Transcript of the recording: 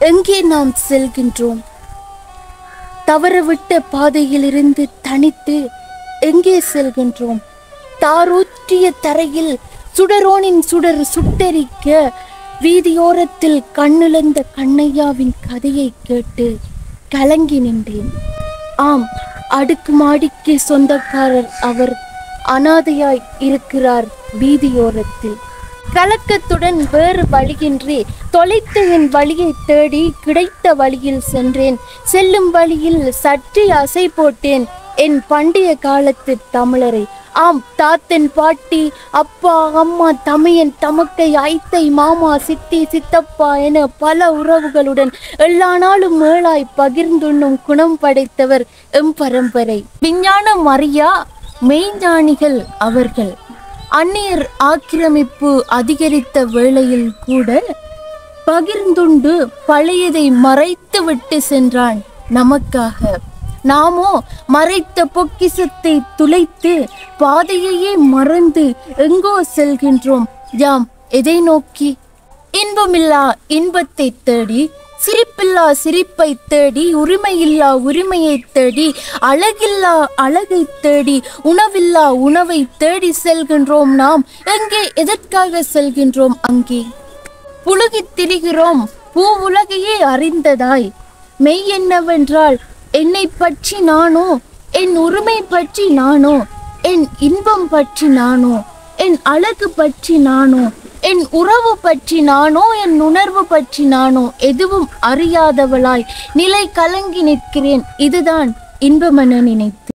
எங்கே நாம் செல்கின்றோம் தவறவிட்ட பாதையிலிருந்து தனித்து எங்கே செல்கின்றோம் தாரூற்றிய தரையில் சுடரோனின் சுடர் சுட்டெரிக்க வீதியோரத்தில் கண்ணிழந்த கண்ணையாவின் கதையை கேட்டு கலங்கி நின்றேன் ஆம் அடுக்குமாடிக்கு சொந்தக்காரர் அவர் அனாதையாய் இருக்கிறார் வீதியோரத்தில் கலக்கத்துடன் வேறு வழியின்றி தொலைத்த என் வழியை தேடி கிடைத்த வழியில் சென்றேன் செல்லும் வழியில் சற்றே அசை போட்டேன் என் பண்டைய காலத்து தமிழரை ஆம் தாத்தன் பாட்டி அப்பா அம்மா தமையன் தமக்கை ஐத்தை மாமா சித்தி சித்தப்பா என பல உறவுகளுடன் எல்லா நாளும் மேளாய் பகிர்ந்துண்ணும் குணம் படைத்தவர் எம் பரம்பரை விஞ்ஞானம் அறியா மெய்ஞானிகள் அவர்கள் அந்நியர் ஆக்கிரமிப்பு அதிகரித்த வேளையில் கூட பகிர்ந்துண்டு பழையதை மறைத்து விட்டு சென்றான் நமக்காக நாமோ மறைத்த பொக்கிசத்தை துளைத்து பாதையையே மறந்து எங்கோ செல்கின்றோம் யாம் எதை நோக்கி இன்பமில்லா இன்பத்தை தேடி சிரிப்பில்லா சிரிப்பை தேடி உரிமையில்லா உரிமையை தேடி அழகில்லா அழகை தேடி உணவில்லா உணவை தேடி செல்கின்றோம் நாம் எங்கே எதற்காக செல்கின்றோம் அங்கே புழுகித் திரிகிறோம் பூ உலகையே அறிந்ததாய் மெய் என்னவென்றால் என்னை பற்றி நானோ என் உரிமை பற்றி நானோ என் இன்பம் பற்றி நானோ என் அழகு பற்றி நானோ என் உறவு பற்றி நானோ என் உணர்வு பற்றி நானோ எதுவும் அறியாதவளாய் நிலை கலங்கி நிற்கிறேன் இதுதான் இன்பமென நினைத்து